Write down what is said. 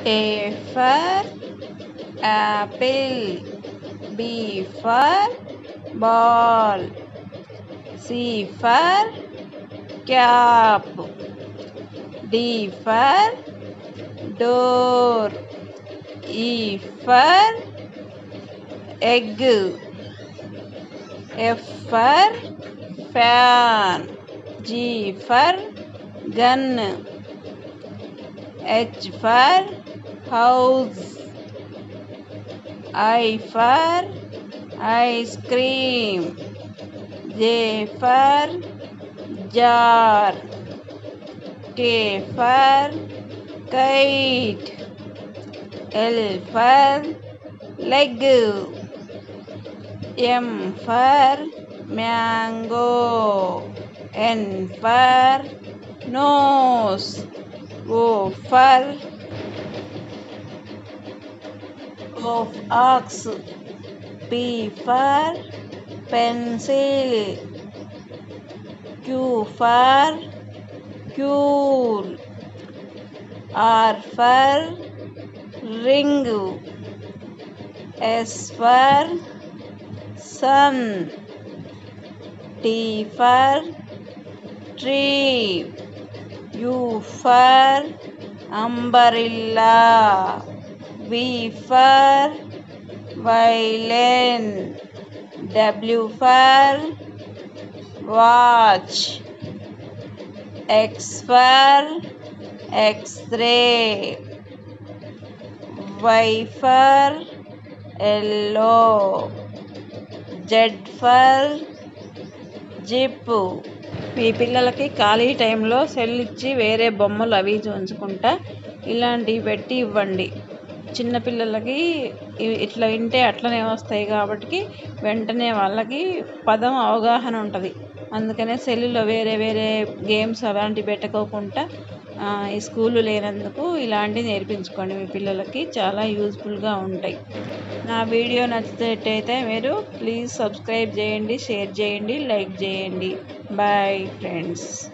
A for apple. B for ball. C for cap. D for door. E for egg. F for fan. G for gun. H for house. I for ice cream. J for jar. K for kite. L for leg. M for mango. N for nose. O for of ox. P for pencil. Q for cure. R for ring. S for sun. T for tree. U for umbrella. V for violin. W for watch. X for x-ray. Y for yellow. Z for zip మీ పిల్లలకి ఖాళీ టైంలో cell ఇచ్చి వేరే బొమ్మలు అవి ఉంచుకుంటా ఇలాంటివి పెట్టి ఇవ్వండి చిన్నపిల్లలకి ఇ- ఇట్లా వింటే అట్లనే వస్తాయి కాబట్టి వెంటనే వాళ్ళకి పదం అవగాహన ఉంటుంది అందుకనే సెల్లులో వేరే వేరే గేమ్స్ అలాంటివి పెట్టుకోకుండా ఆ, ఈ స్కూలు లేనందుకు ఇలాంటివి నేర్పించుకోండి మీ పిల్లలకి చాలా యూజ్ఫుల్గా ఉంటాయి నా వీడియో నచ్చినట్టయితే మీరు ప్లీజ్ సబ్స్క్రైబ్ చేయండి షేర్ చేయండి లైక్ చేయండి బాయ్ ఫ్రెండ్స్